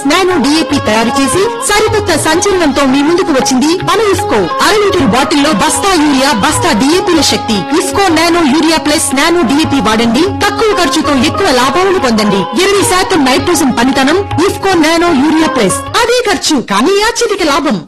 nano DAP తయారు చేసి సరికొత్త సంచలనంతో మీ ముందుకు వచ్చింది మన ఇఫ్కో అర లీటర్ బాటిల్లో బస్తా యూరియా బస్తా డిఏపిల శక్తి IFFCO nano urea plus nano DAP వాడండి తక్కువ ఖర్చుతో ఎక్కువ లాభాలను పొందండి ఇరవై శాతం నైట్రోజన్ పనితనం ఇఫ్కో నానో యూరియా ప్లస్ అదే ఖర్చు కానీ అత్యధిక లాభం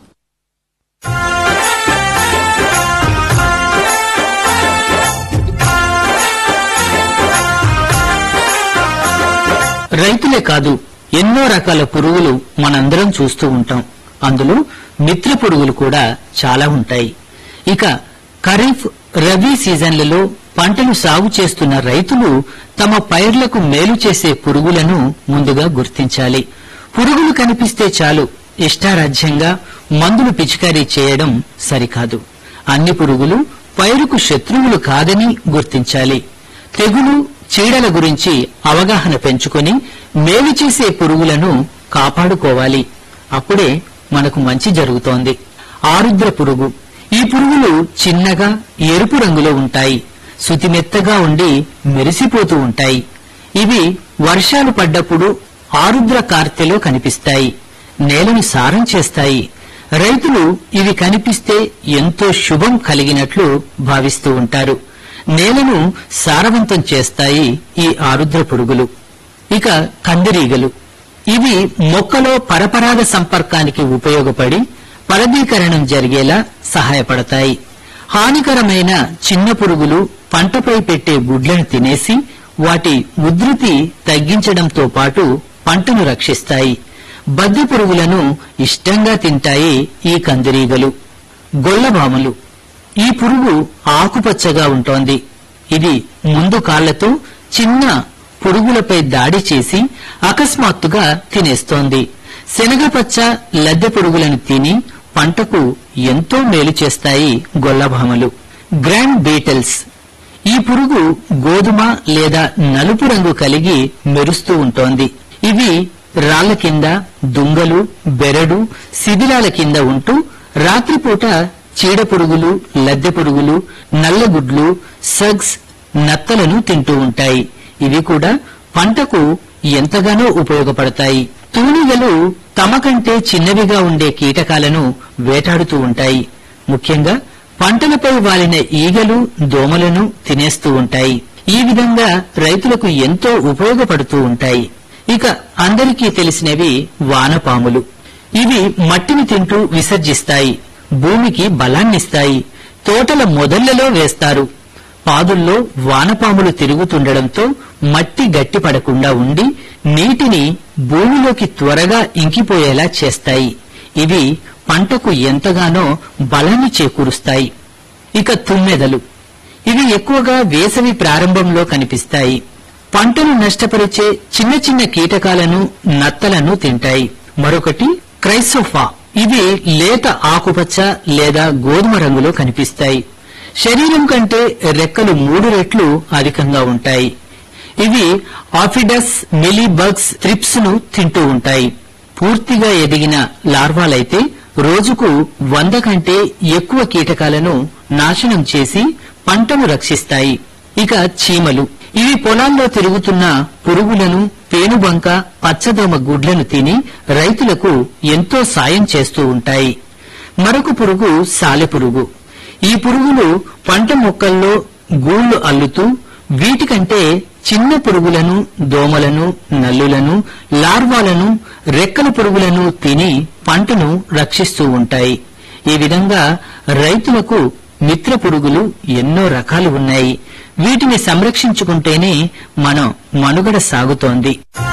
రైతులే కాదు ఎన్నో రకాల పురుగులు మనందరం చూస్తూ ఉంటాం అందులో మిత్ర పురుగులు కూడా చాలా ఉంటాయి ఇక ఖరీఫ్ రబీ సీజన్లలో పంటలు సాగు చేస్తున్న రైతులు తమ పైర్లకు మేలు చేసే పురుగులను ముందుగా గుర్తించాలి పురుగులు కనిపిస్తే చాలు ఇష్టారాజ్యంగా మందులు పిచికారీ చేయడం సరికాదు అన్ని పురుగులు పైరుకు శత్రువులు కాదని గుర్తించాలి తెగులు చీడల గురించి అవగాహన పెంచుకొని మేలు చేసే పురుగులను కాపాడుకోవాలి అప్పుడే మనకు మంచి జరుగుతోంది ఆరుద్ర పురుగు ఈ పురుగులు చిన్నగా ఎరుపు రంగులో ఉంటాయి సుతిమెత్తగా ఉండి మెరిసిపోతూ ఉంటాయి ఇవి వర్షాలు పడ్డప్పుడు ఆరుద్ర కార్తెలో కనిపిస్తాయి నేలను సారం చేస్తాయి రైతులు ఇవి కనిపిస్తే ఎంతో శుభం కలిగినట్లు భావిస్తూ ఉంటారు నేలను సారవంతం చేస్తాయి ఈ ఆరుద్ర పురుగులు ఇక కందిరీగలు ఇవి మొక్కలో పరపరాగ సంపర్కానికి ఉపయోగపడి ఫలదీకరణం జరిగేలా సహాయపడతాయి హానికరమైన చిన్న పురుగులు పంటపై పెట్టే గుడ్లను తినేసి వాటి ఉధృతి తగ్గించడంతో పాటు పంటను రక్షిస్తాయి బద్దె పురుగులను ఇష్టంగా తింటాయి ఈ కందిరీగలు గొల్లభామలు ఈ పురుగు ఆకుపచ్చగా ఉంటోంది ఇది ముందు కాళ్లతో చిన్న పురుగులపై దాడి చేసి అకస్మాత్తుగా తినేస్తోంది శనగపచ్చ లద్దె పురుగులను తిని పంటకు ఎంతో మేలు చేస్తాయి గొల్లభామలు గ్రాండ్ బీటల్స్ ఈ పురుగు గోధుమ లేదా నలుపు రంగు కలిగి మెరుస్తూ ఉంటోంది ఇవి రాళ్ల కింద దుంగలు బెరడు శిథిలాల కింద ఉంటూ రాత్రిపూట చీడ పురుగులు లద్దె పురుగులు నల్లగుడ్లు సగ్స్ నత్తలను తింటూ ఉంటాయి ఇవి కూడా పంటకు ఎంతగానో ఉపయోగపడతాయి తూనిగలు తమ కంటే చిన్నవిగా ఉండే కీటకాలను వేటాడుతూ ఉంటాయి ముఖ్యంగా పంటలపై వాలిన ఈగలు దోమలను తినేస్తూ ఉంటాయి ఈ విధంగా రైతులకు ఎంతో ఉపయోగపడుతూ ఉంటాయి ఇక అందరికీ తెలిసినవి వానపాములు ఇవి మట్టిని తింటూ విసర్జిస్తాయి భూమికి బలాన్నిస్తాయి తోటల మొదళ్లలో వేస్తారు పాదుల్లో వానపాములు తిరుగుతుండడంతో మట్టి గట్టిపడకుండా ఉండి నీటిని భూమిలోకి త్వరగా ఇంకిపోయేలా చేస్తాయి ఇవి పంటకు ఎంతగానో బలాన్ని చేకూరుస్తాయి ఇక తుమ్మెదలు ఇవి ఎక్కువగా వేసవి ప్రారంభంలో కనిపిస్తాయి పంటను నష్టపరిచే చిన్న చిన్న కీటకాలను నత్తలను తింటాయి మరొకటి క్రైసోఫా ఇవి లేత ఆకుపచ్చ లేదా గోధుమ రంగులో కనిపిస్తాయి శరీరం కంటే రెక్కలు మూడు రెట్లు అధికంగా ఉంటాయి ఇవి ఆఫిడస్ మిలీబగ్స్ త్రిప్స్ ను తింటూ ఉంటాయి పూర్తిగా ఎదిగిన లార్వాలైతే రోజుకు వంద కంటే ఎక్కువ కీటకాలను నాశనం చేసి పంటను రక్షిస్తాయి ఇక చీమలు ఇవి పొలాల్లో తిరుగుతున్న పురుగులను పేనుబంక పచ్చదోమ గుడ్లను తిని రైతులకు ఎంతో సాయం చేస్తూ ఉంటాయి మరొక పురుగు సాలెపురుగు ఈ పురుగులు పంట మొక్కల్లో గూళ్లు అల్లుతూ వీటికంటే చిన్న పురుగులను దోమలను నల్లులను లార్వాలను రెక్కల పురుగులను తిని పంటను రక్షిస్తూ ఉంటాయి ఈ విధంగా రైతులకు మిత్ర పురుగులు ఎన్నో రకాలు ఉన్నాయి వీటిని సంరక్షించుకుంటేనే మనం మనుగడ సాగుతోంది